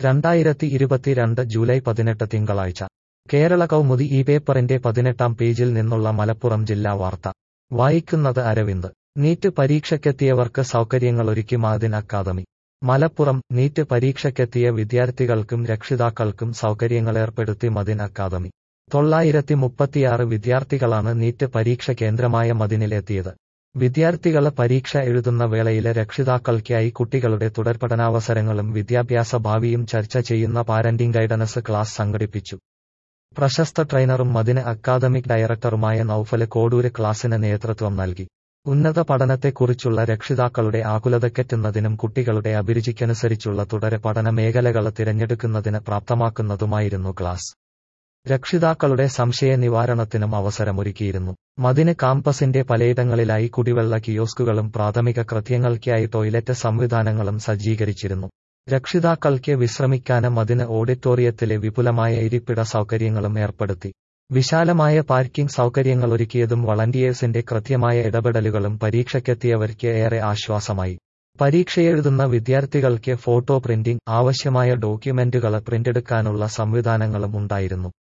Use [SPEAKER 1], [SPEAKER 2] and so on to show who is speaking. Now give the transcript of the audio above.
[SPEAKER 1] രണ്ടായിരത്തി ഇരുപത്തിരണ്ട് ജൂലൈ പതിനെട്ട് തിങ്കളാഴ്ച കേരള കൗമുദി ഈ പേപ്പറിന്റെ പതിനെട്ടാം പേജിൽ നിന്നുള്ള മലപ്പുറം ജില്ലാ വാർത്ത വായിക്കുന്നത് അരവിന്ദ് നീറ്റ് പരീക്ഷയ്ക്കെത്തിയവർക്ക് സൗകര്യങ്ങളൊരുക്കി മാദിൻ അക്കാദമി മലപ്പുറം നീറ്റ് പരീക്ഷയ്ക്കെത്തിയ വിദ്യാർത്ഥികൾക്കും രക്ഷിതാക്കൾക്കും സൗകര്യങ്ങളേർപ്പെടുത്തി മദിൻ അക്കാദമി തൊള്ളായിരത്തി മുപ്പത്തിയാറ് വിദ്യാർത്ഥികളാണ് നീറ്റ് പരീക്ഷ കേന്ദ്രമായ മദിനിലെത്തിയത് വിദ്യാർത്ഥികള് പരീക്ഷ എഴുതുന്ന വേളയിലെ രക്ഷിതാക്കൾക്കായി കുട്ടികളുടെ തുടർപഠനാവസരങ്ങളും വിദ്യാഭ്യാസ ഭാവിയും ചർച്ച ചെയ്യുന്ന പാരന്റിംഗ് ഗൈഡൻസ് ക്ലാസ് സംഘടിപ്പിച്ചു പ്രശസ്ത ട്രെയിനറും മദിന് അക്കാദമിക് ഡയറക്ടറുമായ നൌഫല് കോഡൂര് ക്ലാസിന് നേതൃത്വം നൽകി ഉന്നത പഠനത്തെക്കുറിച്ചുള്ള രക്ഷിതാക്കളുടെ ആകുലതക്കെറ്റുന്നതിനും കുട്ടികളുടെ അഭിരുചിക്കനുസരിച്ചുള്ള തുടരെ പഠന മേഖലകൾ തിരഞ്ഞെടുക്കുന്നതിന് പ്രാപ്തമാക്കുന്നതുമായിരുന്നു ക്ലാസ് രക്ഷിതാക്കളുടെ സംശയ നിവാരണത്തിനും അവസരമൊരുക്കിയിരുന്നു മദിന് കാമ്പസിന്റെ പലയിടങ്ങളിലായി കുടിവെള്ള കിയോസ്കുകളും പ്രാഥമിക കൃത്യങ്ങൾക്കായി ടോയ്ലറ്റ് സംവിധാനങ്ങളും സജ്ജീകരിച്ചിരുന്നു രക്ഷിതാക്കൾക്ക് വിശ്രമിക്കാന് മദിന് ഓഡിറ്റോറിയത്തിലെ വിപുലമായ ഇരിപ്പിട സൗകര്യങ്ങളും ഏർപ്പെടുത്തി വിശാലമായ പാർക്കിംഗ് സൗകര്യങ്ങളൊരുക്കിയതും വളണ്ടിയേഴ്സിന്റെ കൃത്യമായ ഇടപെടലുകളും പരീക്ഷയ്ക്കെത്തിയവർക്ക് ഏറെ ആശ്വാസമായി പരീക്ഷയെഴുതുന്ന വിദ്യാർത്ഥികൾക്ക് ഫോട്ടോ പ്രിന്റിംഗ് ആവശ്യമായ ഡോക്യുമെന്റുകൾ പ്രിന്റെടുക്കാനുള്ള സംവിധാനങ്ങളും ഉണ്ടായിരുന്നു